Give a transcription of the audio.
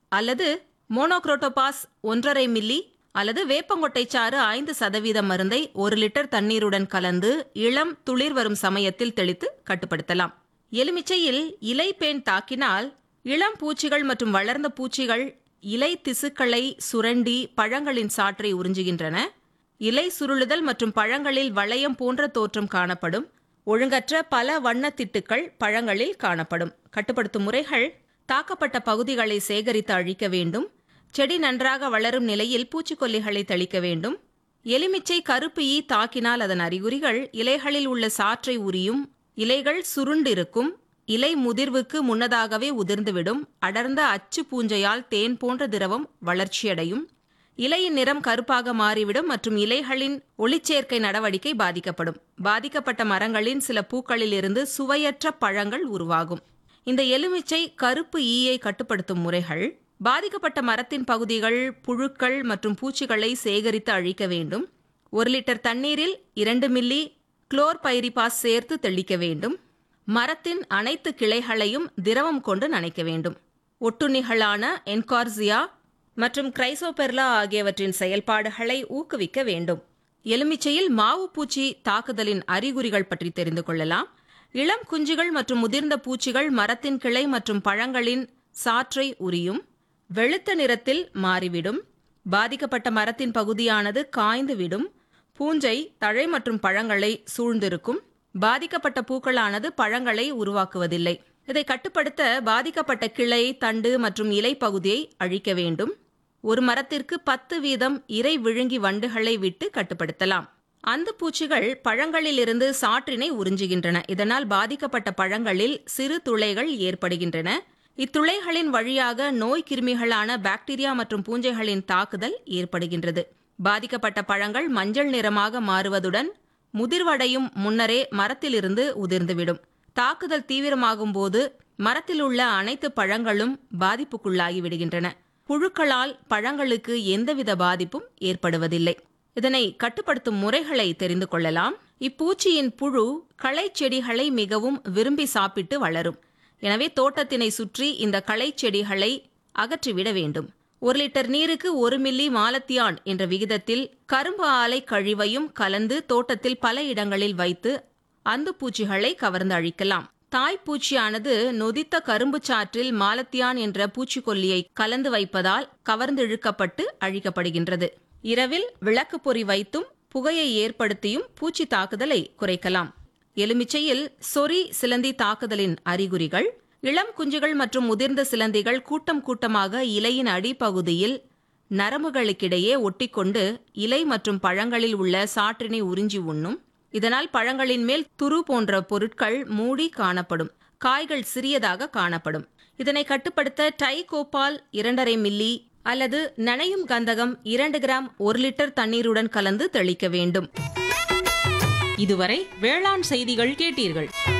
அல்லது மோனோக்ரோட்டோபாஸ் ஒன்றரை மில்லி அல்லது வேப்பங்கொட்டை சாறு ஐந்து சதவீதம் மருந்தை ஒரு லிட்டர் தண்ணீருடன் கலந்து இளம் துளிர் வரும் சமயத்தில் தெளித்து கட்டுப்படுத்தலாம் எலுமிச்சையில் இலை பேன் தாக்கினால் இளம் பூச்சிகள் மற்றும் வளர்ந்த பூச்சிகள் இலை திசுக்களை சுரண்டி பழங்களின் சாற்றை உறிஞ்சுகின்றன இலை சுருளுதல் மற்றும் பழங்களில் வளையம் போன்ற தோற்றம் காணப்படும் ஒழுங்கற்ற பல வண்ணத்திட்டுக்கள் பழங்களில் காணப்படும் கட்டுப்படுத்தும் முறைகள் தாக்கப்பட்ட பகுதிகளை சேகரித்து அழிக்க வேண்டும் செடி நன்றாக வளரும் நிலையில் பூச்சிக்கொல்லிகளை தெளிக்க வேண்டும் எலுமிச்சை கருப்பு ஈ தாக்கினால் அதன் அறிகுறிகள் இலைகளில் உள்ள சாற்றை உரியும் இலைகள் சுருண்டிருக்கும் இலை முதிர்வுக்கு முன்னதாகவே உதிர்ந்துவிடும் அடர்ந்த அச்சு பூஞ்சையால் தேன் போன்ற திரவம் வளர்ச்சியடையும் இலையின் நிறம் கருப்பாக மாறிவிடும் மற்றும் இலைகளின் ஒளிச்சேர்க்கை நடவடிக்கை பாதிக்கப்படும் பாதிக்கப்பட்ட மரங்களின் சில பூக்களில் இருந்து சுவையற்ற பழங்கள் உருவாகும் இந்த எலுமிச்சை கருப்பு ஈயை கட்டுப்படுத்தும் முறைகள் பாதிக்கப்பட்ட மரத்தின் பகுதிகள் புழுக்கள் மற்றும் பூச்சிகளை சேகரித்து அழிக்க வேண்டும் ஒரு லிட்டர் தண்ணீரில் இரண்டு மில்லி குளோர் பைரிபாஸ் சேர்த்து தெளிக்க வேண்டும் மரத்தின் அனைத்து கிளைகளையும் திரவம் கொண்டு நனைக்க வேண்டும் ஒட்டுண்ணிகளான என்கார்சியா மற்றும் கிரைசோபெர்லா ஆகியவற்றின் செயல்பாடுகளை ஊக்குவிக்க வேண்டும் எலுமிச்சையில் மாவு பூச்சி தாக்குதலின் அறிகுறிகள் பற்றி தெரிந்து கொள்ளலாம் இளம் குஞ்சுகள் மற்றும் முதிர்ந்த பூச்சிகள் மரத்தின் கிளை மற்றும் பழங்களின் சாற்றை உரியும் வெளுத்த நிறத்தில் மாறிவிடும் பாதிக்கப்பட்ட மரத்தின் பகுதியானது காய்ந்து விடும் பூஞ்சை தழை மற்றும் பழங்களை சூழ்ந்திருக்கும் பாதிக்கப்பட்ட பூக்களானது பழங்களை உருவாக்குவதில்லை இதை கட்டுப்படுத்த பாதிக்கப்பட்ட கிளை தண்டு மற்றும் இலை பகுதியை அழிக்க வேண்டும் ஒரு மரத்திற்கு பத்து வீதம் இறை விழுங்கி வண்டுகளை விட்டு கட்டுப்படுத்தலாம் அந்த பூச்சிகள் பழங்களிலிருந்து சாற்றினை உறிஞ்சுகின்றன இதனால் பாதிக்கப்பட்ட பழங்களில் சிறு துளைகள் ஏற்படுகின்றன இத்துளைகளின் வழியாக நோய் கிருமிகளான பாக்டீரியா மற்றும் பூஞ்சைகளின் தாக்குதல் ஏற்படுகின்றது பாதிக்கப்பட்ட பழங்கள் மஞ்சள் நிறமாக மாறுவதுடன் முதிர்வடையும் முன்னரே மரத்திலிருந்து உதிர்ந்துவிடும் தாக்குதல் தீவிரமாகும் போது மரத்தில் உள்ள அனைத்து பழங்களும் பாதிப்புக்குள்ளாகி விடுகின்றன புழுக்களால் பழங்களுக்கு எந்தவித பாதிப்பும் ஏற்படுவதில்லை இதனை கட்டுப்படுத்தும் முறைகளை தெரிந்து கொள்ளலாம் இப்பூச்சியின் புழு களை செடிகளை மிகவும் விரும்பி சாப்பிட்டு வளரும் எனவே தோட்டத்தினை சுற்றி இந்த களை செடிகளை அகற்றிவிட வேண்டும் ஒரு லிட்டர் நீருக்கு ஒரு மில்லி மாலத்தியான் என்ற விகிதத்தில் கரும்பு ஆலை கழிவையும் கலந்து தோட்டத்தில் பல இடங்களில் வைத்து அந்த பூச்சிகளை கவர்ந்து அழிக்கலாம் தாய்ப்பூச்சியானது நொதித்த கரும்பு சாற்றில் மாலத்தியான் என்ற பூச்சிக்கொல்லியை கலந்து வைப்பதால் கவர்ந்து இழுக்கப்பட்டு அழிக்கப்படுகின்றது இரவில் விளக்கு பொறி வைத்தும் புகையை ஏற்படுத்தியும் பூச்சி தாக்குதலை குறைக்கலாம் எலுமிச்சையில் சொறி சிலந்தி தாக்குதலின் அறிகுறிகள் இளம் குஞ்சுகள் மற்றும் முதிர்ந்த சிலந்திகள் கூட்டம் கூட்டமாக இலையின் அடிப்பகுதியில் நரம்புகளுக்கிடையே ஒட்டிக்கொண்டு இலை மற்றும் பழங்களில் உள்ள சாற்றினை உறிஞ்சி உண்ணும் இதனால் பழங்களின் மேல் துரு போன்ற பொருட்கள் மூடி காணப்படும் காய்கள் சிறியதாக காணப்படும் இதனை கட்டுப்படுத்த டைகோபால் இரண்டரை மில்லி அல்லது நனையும் கந்தகம் இரண்டு கிராம் ஒரு லிட்டர் தண்ணீருடன் கலந்து தெளிக்க வேண்டும் இதுவரை வேளாண் செய்திகள் கேட்டீர்கள்